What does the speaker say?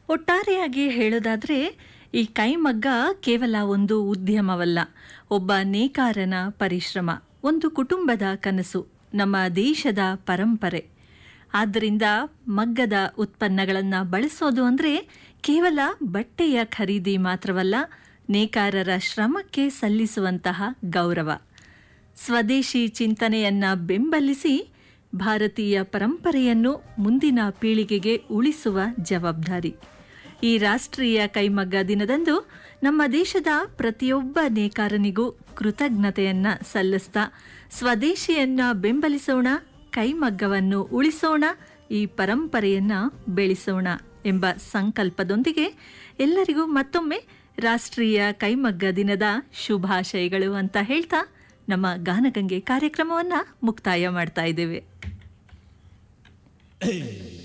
ಒಟ್ಟಾರೆಯಾಗಿ ಹೇಳೋದಾದ್ರೆ ಈ ಕೈಮಗ್ಗ ಕೇವಲ ಒಂದು ಉದ್ಯಮವಲ್ಲ ಒಬ್ಬ ನೇಕಾರನ ಪರಿಶ್ರಮ ಒಂದು ಕುಟುಂಬದ ಕನಸು ನಮ್ಮ ದೇಶದ ಪರಂಪರೆ ಆದ್ದರಿಂದ ಮಗ್ಗದ ಉತ್ಪನ್ನಗಳನ್ನು ಬಳಸೋದು ಅಂದರೆ ಕೇವಲ ಬಟ್ಟೆಯ ಖರೀದಿ ಮಾತ್ರವಲ್ಲ ನೇಕಾರರ ಶ್ರಮಕ್ಕೆ ಸಲ್ಲಿಸುವಂತಹ ಗೌರವ ಸ್ವದೇಶಿ ಚಿಂತನೆಯನ್ನ ಬೆಂಬಲಿಸಿ ಭಾರತೀಯ ಪರಂಪರೆಯನ್ನು ಮುಂದಿನ ಪೀಳಿಗೆಗೆ ಉಳಿಸುವ ಜವಾಬ್ದಾರಿ ಈ ರಾಷ್ಟ್ರೀಯ ಕೈಮಗ್ಗ ದಿನದಂದು ನಮ್ಮ ದೇಶದ ಪ್ರತಿಯೊಬ್ಬ ನೇಕಾರನಿಗೂ ಕೃತಜ್ಞತೆಯನ್ನ ಸಲ್ಲಿಸ್ತಾ ಸ್ವದೇಶಿಯನ್ನ ಬೆಂಬಲಿಸೋಣ ಕೈಮಗ್ಗವನ್ನು ಉಳಿಸೋಣ ಈ ಪರಂಪರೆಯನ್ನ ಬೆಳೆಸೋಣ ಎಂಬ ಸಂಕಲ್ಪದೊಂದಿಗೆ ಎಲ್ಲರಿಗೂ ಮತ್ತೊಮ್ಮೆ ರಾಷ್ಟ್ರೀಯ ಕೈಮಗ್ಗ ದಿನದ ಶುಭಾಶಯಗಳು ಅಂತ ಹೇಳ್ತಾ ನಮ್ಮ ಗಾನಗಂಗೆ ಕಾರ್ಯಕ್ರಮವನ್ನ ಮುಕ್ತಾಯ ಮಾಡ್ತಾ ಇದ್ದೇವೆ